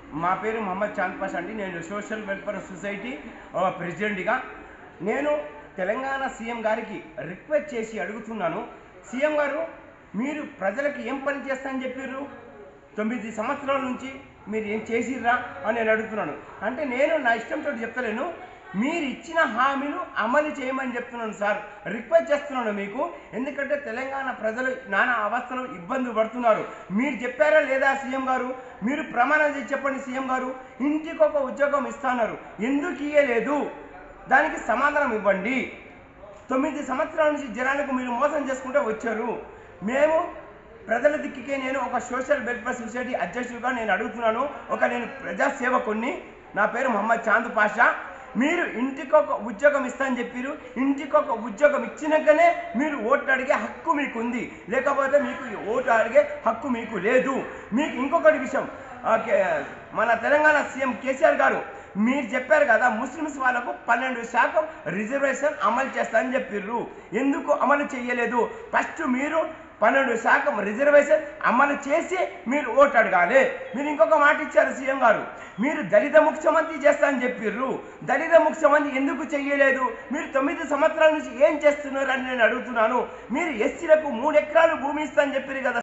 మా పేరు మొహమ్మద్ చాంద్ పాషా అండి నేను సోషల్ వెల్ఫేర్ సొసైటీ ఆ, ప్రెసిడెంట్గా నేను తెలంగాణ సీఎం గారికి రిక్వెస్ట్ చేసి అడుగుతున్నాను సీఎం గారు మీరు ప్రజలకు ఏం పని చేస్తానని చెప్పారు తొమ్మిది సంవత్సరాల నుంచి మీరు ఏం చేసిర్రా అని నేను అడుగుతున్నాను అంటే నేను నా ఇష్టంతో చెప్తలేను మీరు ఇచ్చిన హామీలు అమలు చేయమని చెప్తున్నాను సార్ రిక్వెస్ట్ చేస్తున్నాను మీకు ఎందుకంటే తెలంగాణ ప్రజలు నానా అవస్థలు ఇబ్బంది పడుతున్నారు మీరు చెప్పారా లేదా సీఎం గారు మీరు ప్రమాణం చేసి చెప్పండి సీఎం గారు ఇంటికి ఒక ఉద్యోగం ఇస్తున్నారు ఎందుకు ఇయ్యలేదు దానికి సమాధానం ఇవ్వండి తొమ్మిది సంవత్సరాల నుంచి జనాలకు మీరు మోసం చేసుకుంటూ వచ్చారు మేము ప్రజల దిక్కుకే నేను ఒక సోషల్ వెల్ఫేర్ సొసైటీ అధ్యక్షుడిగా నేను అడుగుతున్నాను ఒక నేను ప్రజాసేవకుణ్ణి నా పేరు మొహమ్మద్ చాంద్ పాషా మీరు ఇంటికి ఒక ఉద్యోగం ఇస్తానని చెప్పారు ఇంటికి ఒక ఉద్యోగం ఇచ్చినాకనే మీరు ఓట్లు అడిగే హక్కు మీకు ఉంది లేకపోతే మీకు ఈ ఓటు అడిగే హక్కు మీకు లేదు మీకు ఇంకొకటి విషయం ఆ, కే- మన తెలంగాణ సీఎం కేసీఆర్ గారు మీరు చెప్పారు కదా ముస్లిమ్స్ వాళ్ళకు పన్నెండు శాతం రిజర్వేషన్ అమలు చేస్తానని చెప్పిర్రు ఎందుకు అమలు చేయలేదు ఫస్ట్ మీరు పన్నెండు శాతం రిజర్వేషన్ అమలు చేసి మీరు ఓటు అడగాలి మీరు ఇంకొక మాట ఇచ్చారు సీఎం గారు మీరు దళిత ముఖ్యమంత్రి చేస్తానని చెప్పిర్రు దళిత ముఖ్యమంత్రి ఎందుకు చెయ్యలేదు మీరు తొమ్మిది సంవత్సరాల నుంచి ఏం చేస్తున్నారు అని నేను అడుగుతున్నాను మీరు ఎస్సీలకు మూడు ఎకరాలు భూమి ఇస్తానని చెప్పారు కదా